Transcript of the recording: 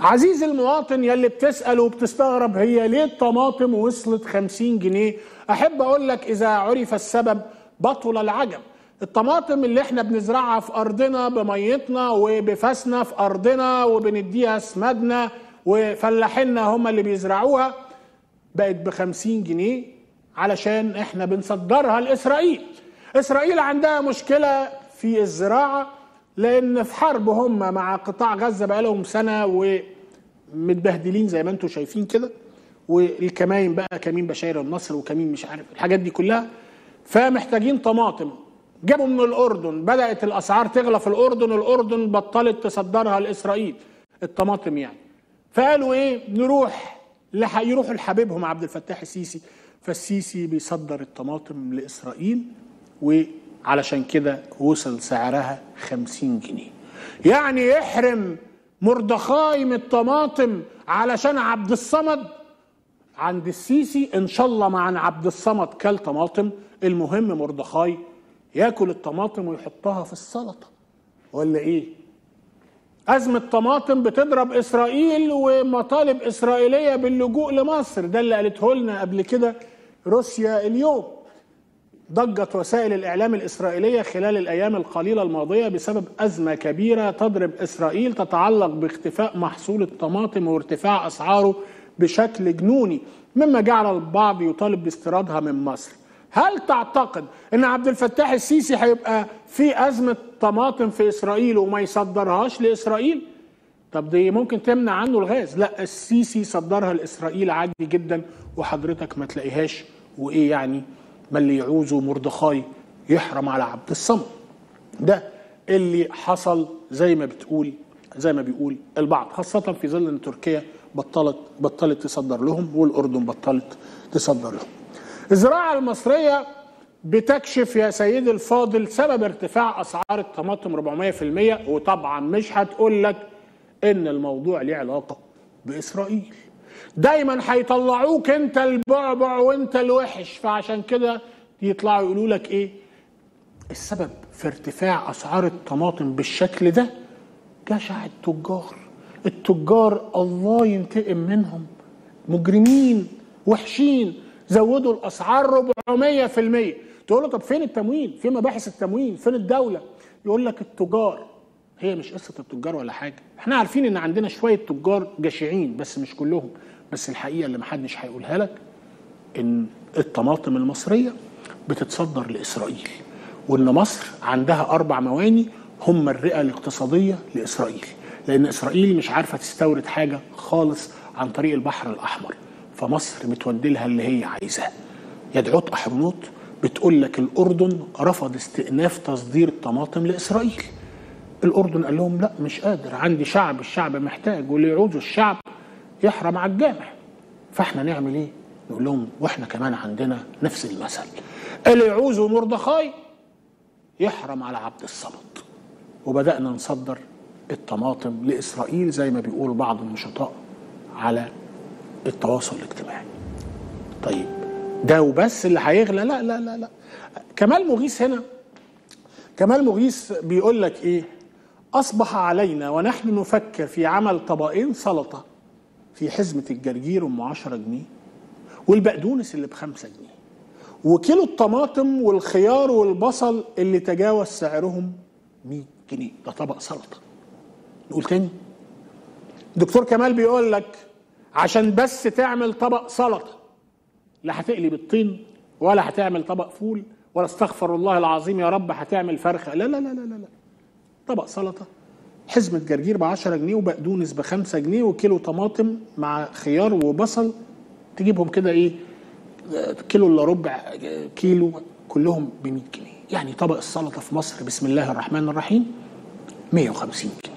عزيزي المواطن يلي بتسأل وبتستغرب هي ليه الطماطم وصلت 50 جنيه أحب أقول لك إذا عرف السبب بطل العجب الطماطم اللي احنا بنزرعها في أرضنا بميتنا وبفاسنا في أرضنا وبنديها سمادنا وفلاحينا هم اللي بيزرعوها بقت ب 50 جنيه علشان احنا بنصدرها لإسرائيل إسرائيل عندها مشكلة في الزراعة لأن في حرب هم مع قطاع غزة بقالهم سنة ومتبهدلين زي ما انتم شايفين كده والكماين بقى كمين بشاير النصر وكمين مش عارف الحاجات دي كلها فمحتاجين طماطم جابوا من الأردن بدأت الأسعار تغلى في الأردن الأردن بطلت تصدرها لإسرائيل الطماطم يعني فقالوا إيه نروح لح... يروحوا لحبيبهم عبد الفتاح السيسي فالسيسي بيصدر الطماطم لإسرائيل وعلشان كده وصل سعرها 50 جنيه يعني يحرم مردخاي من الطماطم علشان عبد الصمد عند السيسي ان شاء الله مع عبد الصمد كل طماطم المهم مردخاي ياكل الطماطم ويحطها في السلطه ولا ايه أزمة طماطم بتضرب إسرائيل ومطالب إسرائيلية باللجوء لمصر ده اللي قالته لنا قبل كده روسيا اليوم ضجت وسائل الإعلام الإسرائيلية خلال الأيام القليلة الماضية بسبب أزمة كبيرة تضرب إسرائيل تتعلق باختفاء محصول الطماطم وارتفاع أسعاره بشكل جنوني مما جعل البعض يطالب باستيرادها من مصر هل تعتقد ان عبد الفتاح السيسي هيبقى في ازمه طماطم في اسرائيل وما يصدرهاش لاسرائيل طب دي ممكن تمنع عنه الغاز لا السيسي صدرها لاسرائيل عادي جدا وحضرتك ما تلاقيهاش وايه يعني ما اللي يعوزه مردخاي يحرم على عبد الصمد ده اللي حصل زي ما بتقول زي ما بيقول البعض خاصة في ظل ان تركيا بطلت بطلت تصدر لهم والاردن بطلت تصدر لهم. الزراعة المصرية بتكشف يا سيدي الفاضل سبب ارتفاع اسعار الطماطم 400% وطبعا مش هتقول لك ان الموضوع ليه علاقة باسرائيل. دايما هيطلعوك انت البعبع وانت الوحش فعشان كده يطلعوا يقولوا لك ايه؟ السبب في ارتفاع اسعار الطماطم بالشكل ده جشع التجار التجار الله ينتقم منهم مجرمين وحشين زودوا الاسعار 400% تقول له طب فين التموين فين مباحث التموين فين الدوله يقول لك التجار هي مش قصه التجار ولا حاجه احنا عارفين ان عندنا شويه تجار جشعين بس مش كلهم بس الحقيقه اللي محدش هيقولها لك ان الطماطم المصريه بتتصدر لاسرائيل وان مصر عندها اربع مواني هم الرئه الاقتصاديه لاسرائيل لان اسرائيل مش عارفه تستورد حاجه خالص عن طريق البحر الاحمر فمصر متودلها اللي هي عايزاه يدعوت احرنوت بتقول لك الاردن رفض استئناف تصدير الطماطم لاسرائيل الاردن قال لهم لا مش قادر عندي شعب الشعب محتاج واللي يعوزه الشعب يحرم على الجامع فاحنا نعمل ايه نقول لهم واحنا كمان عندنا نفس المثل اللي يعوزه مردخاي يحرم على عبد الصمد وبدانا نصدر الطماطم لاسرائيل زي ما بيقول بعض النشطاء على التواصل الاجتماعي طيب ده وبس اللي هيغلى لا لا لا لا كمال مغيث هنا كمال مغيث بيقول لك ايه اصبح علينا ونحن نفكر في عمل طبقين سلطه في حزمه الجرجير ام 10 جنيه والبقدونس اللي بخمسة جنيه وكيلو الطماطم والخيار والبصل اللي تجاوز سعرهم 100 جنيه ده طبق سلطه نقول تاني دكتور كمال بيقول لك عشان بس تعمل طبق سلطه لا هتقلي بالطين ولا هتعمل طبق فول ولا استغفر الله العظيم يا رب هتعمل فرخه لا لا لا لا لا, لا. طبق سلطه حزمه جرجير ب 10 جنيه وبقدونس ب 5 جنيه وكيلو طماطم مع خيار وبصل تجيبهم كده ايه كيلو الا ربع كيلو كلهم ب 100 جنيه يعني طبق السلطه في مصر بسم الله الرحمن الرحيم 150 جنيه